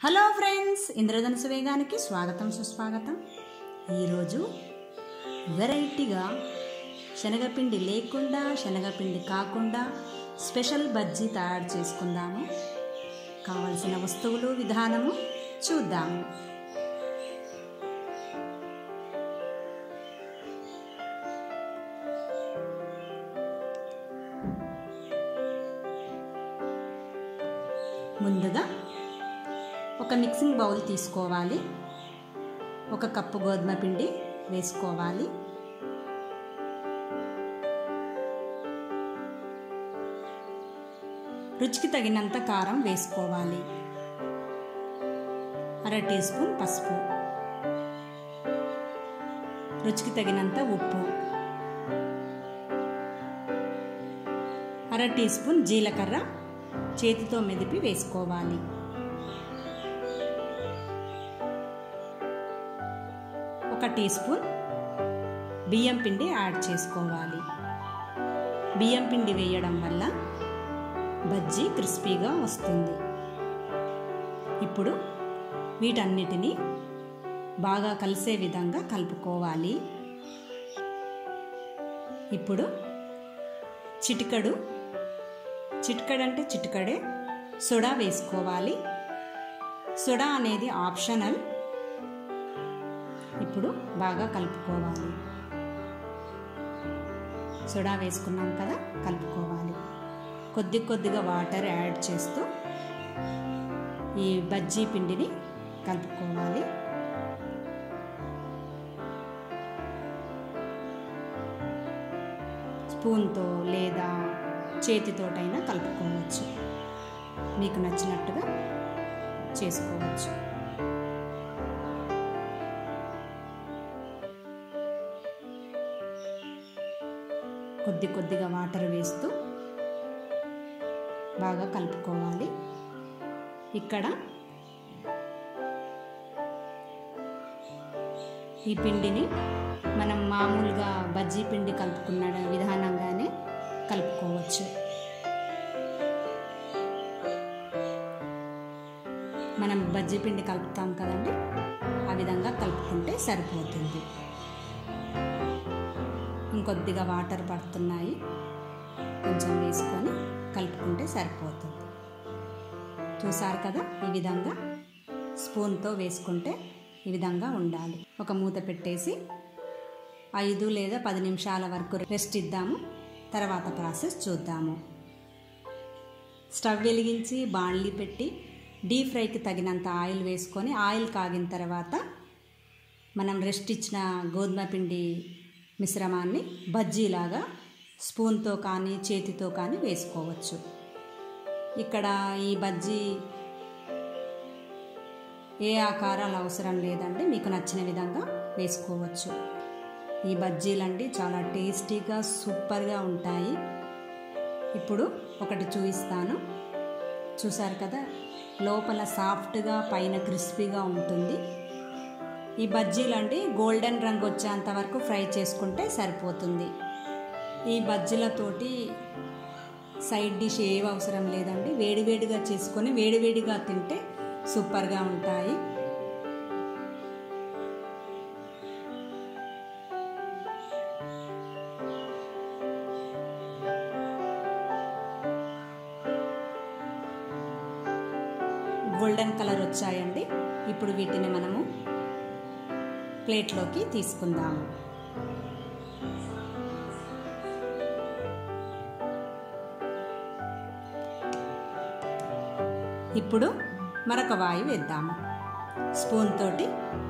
hello friends ఇంద్రధనుసు వేగానికి స్వాగతం సుస్వాగతం ఈరోజు వెరైటీగా శనగపిండి లేకుండా శనగపిండి కాకుండా స్పెషల్ బజ్జీ తయారు చేసుకుందాము కావలసిన వస్తువులు విధానము చూద్దాము ముందుగా ఒక మిక్సింగ్ బౌల్ తీసుకోవాలి ఒక కప్పు గోధుమ పిండి వేసుకోవాలి రుచికి తగినంత కారం వేసుకోవాలి అర టీ స్పూన్ పసుపు రుచికి తగినంత ఉప్పు అర టీ స్పూన్ జీలకర్ర చేతితో మెదిపి వేసుకోవాలి ఒక టీ స్పూన్ బియ్యం పిండి యాడ్ చేసుకోవాలి బియ్యం పిండి వేయడం వల్ల బజ్జీ క్రిస్పీగా వస్తుంది ఇప్పుడు వీటన్నిటిని బాగా కలిసే విధంగా కలుపుకోవాలి ఇప్పుడు చిటికడు చిటికడంటే చిటికడే సోడా వేసుకోవాలి సోడా అనేది ఆప్షనల్ ఇప్పుడు బాగా కలుపుకోవాలి సోడా వేసుకున్నాం కదా కలుపుకోవాలి కొద్ది కొద్దిగా వాటర్ యాడ్ చేస్తూ ఈ బజ్జీ పిండిని కలుపుకోవాలి స్పూన్తో లేదా చేతితోటైనా కలుపుకోవచ్చు మీకు నచ్చినట్టుగా చేసుకోవచ్చు కొద్ది కొద్దిగా వాటర్ వేస్తూ బాగా కలుపుకోవాలి ఇక్కడ ఈ పిండిని మనం మామూలుగా బజ్జీ పిండి కలుపుకున్న విధానంగానే కలుపుకోవచ్చు మనం బజ్జీ పిండి కలుపుతాం కదండి ఆ విధంగా కలుపుకుంటే సరిపోతుంది ఇంకొద్దిగా వాటర్ పడుతున్నాయి కొంచెం వేసుకొని కలుపుకుంటే సరిపోతుంది చూసారు కదా ఈ విధంగా స్పూన్తో వేసుకుంటే ఈ విధంగా ఉండాలి ఒక మూత పెట్టేసి ఐదు లేదా పది నిమిషాల వరకు రెస్ట్ ఇద్దాము తర్వాత ప్రాసెస్ చూద్దాము స్టవ్ వెలిగించి బాణలి పెట్టి డీప్ ఫ్రైకి తగినంత ఆయిల్ వేసుకొని ఆయిల్ కాగిన తర్వాత మనం రెస్ట్ ఇచ్చిన గోధుమ పిండి మిశ్రమాన్ని బజ్జీలాగా స్పూన్తో కానీ చేతితో కానీ వేసుకోవచ్చు ఇక్కడ ఈ బజ్జీ ఏ ఆకారాలు అవసరం లేదండి మీకు నచ్చిన విధంగా వేసుకోవచ్చు ఈ బజ్జీలండి చాలా టేస్టీగా సూపర్గా ఉంటాయి ఇప్పుడు ఒకటి చూపిస్తాను చూసారు కదా లోపల సాఫ్ట్గా పైన క్రిస్పీగా ఉంటుంది ఈ బజ్జీలు అండి గోల్డెన్ రంగు వచ్చేంత వరకు ఫ్రై చేసుకుంటే సరిపోతుంది ఈ బజ్జీలతోటి సైడ్ డిష్ ఏవి అవసరం లేదండి వేడివేడిగా చేసుకొని వేడివేడిగా తింటే సూపర్గా ఉంటాయి గోల్డెన్ కలర్ వచ్చాయండి ఇప్పుడు వీటిని మనము ప్లేట్లోకి తీసుకుందాము ఇప్పుడు మరొక వాయువు వేద్దాము స్పూన్ తోటి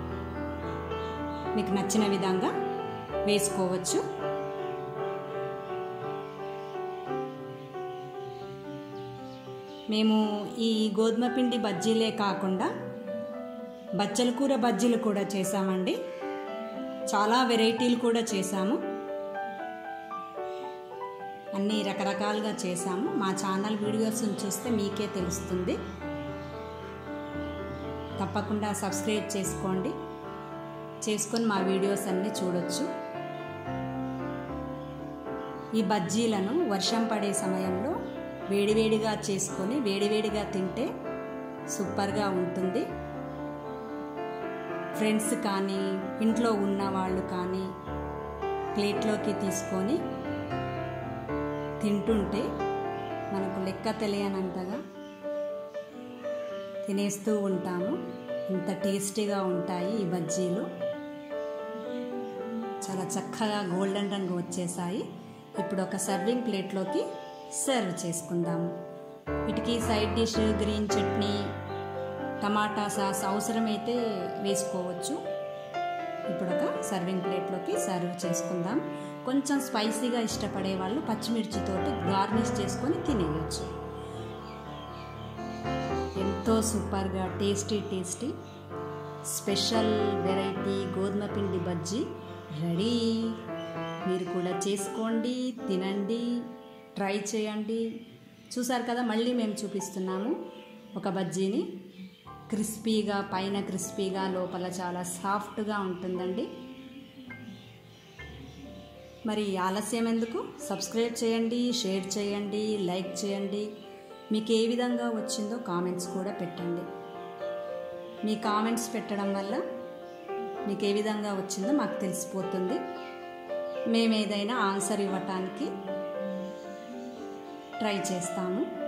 మీకు నచ్చిన విధంగా వేసుకోవచ్చు మేము ఈ గోధుమ పిండి బజ్జీలే కాకుండా బచ్చల కూర బజ్జీలు కూడా చేసామండి చాలా వెరైటీలు కూడా చేసాము అన్నీ రకరకాలుగా చేసాము మా ఛానల్ వీడియోస్ని చూస్తే మీకే తెలుస్తుంది తప్పకుండా సబ్స్క్రైబ్ చేసుకోండి చేసుకొని మా వీడియోస్ అన్నీ చూడొచ్చు ఈ బజ్జీలను వర్షం పడే సమయంలో వేడివేడిగా చేసుకొని వేడివేడిగా తింటే సూపర్గా ఉంటుంది ఫ్రెండ్స్ కానీ ఇంట్లో ఉన్న వాళ్ళు కానీ ప్లేట్లోకి తీసుకొని తింటుంటే మనకు లెక్క తెలియనంతగా తినేస్తూ ఉంటాము ఇంత టేస్టీగా ఉంటాయి ఈ బజ్జీలు చాలా చక్కగా గోల్డెన్ రంగు వచ్చేసాయి ఇప్పుడు ఒక సర్వింగ్ ప్లేట్లోకి సర్వ్ చేసుకుందాము వీటికి సైడ్ డిష్ గ్రీన్ చట్నీ టమాటా సాస్ అవసరమైతే వేసుకోవచ్చు ఇప్పుడు ఒక సర్వింగ్ ప్లేట్లోకి సర్వ్ చేసుకుందాం కొంచెం స్పైసీగా ఇష్టపడే వాళ్ళు పచ్చిమిర్చితోటి గార్నిష్ చేసుకొని తినేయచ్చు ఎంతో సూపర్గా టేస్టీ టేస్టీ స్పెషల్ వెరైటీ గోధుమ పిండి బజ్జీ రెడీ మీరు కూడా చేసుకోండి తినండి ట్రై చేయండి చూసారు కదా మళ్ళీ మేము చూపిస్తున్నాము ఒక బజ్జీని క్రిస్పీగా పైన క్రిస్పీగా లోపల చాలా సాఫ్ట్గా ఉంటుందండి మరి ఆలస్యం ఎందుకు సబ్స్క్రైబ్ చేయండి షేర్ చేయండి లైక్ చేయండి మీకు ఏ విధంగా వచ్చిందో కామెంట్స్ కూడా పెట్టండి మీ కామెంట్స్ పెట్టడం వల్ల మీకు ఏ విధంగా వచ్చిందో మాకు తెలిసిపోతుంది మేము ఏదైనా ఆన్సర్ ఇవ్వటానికి ట్రై చేస్తాము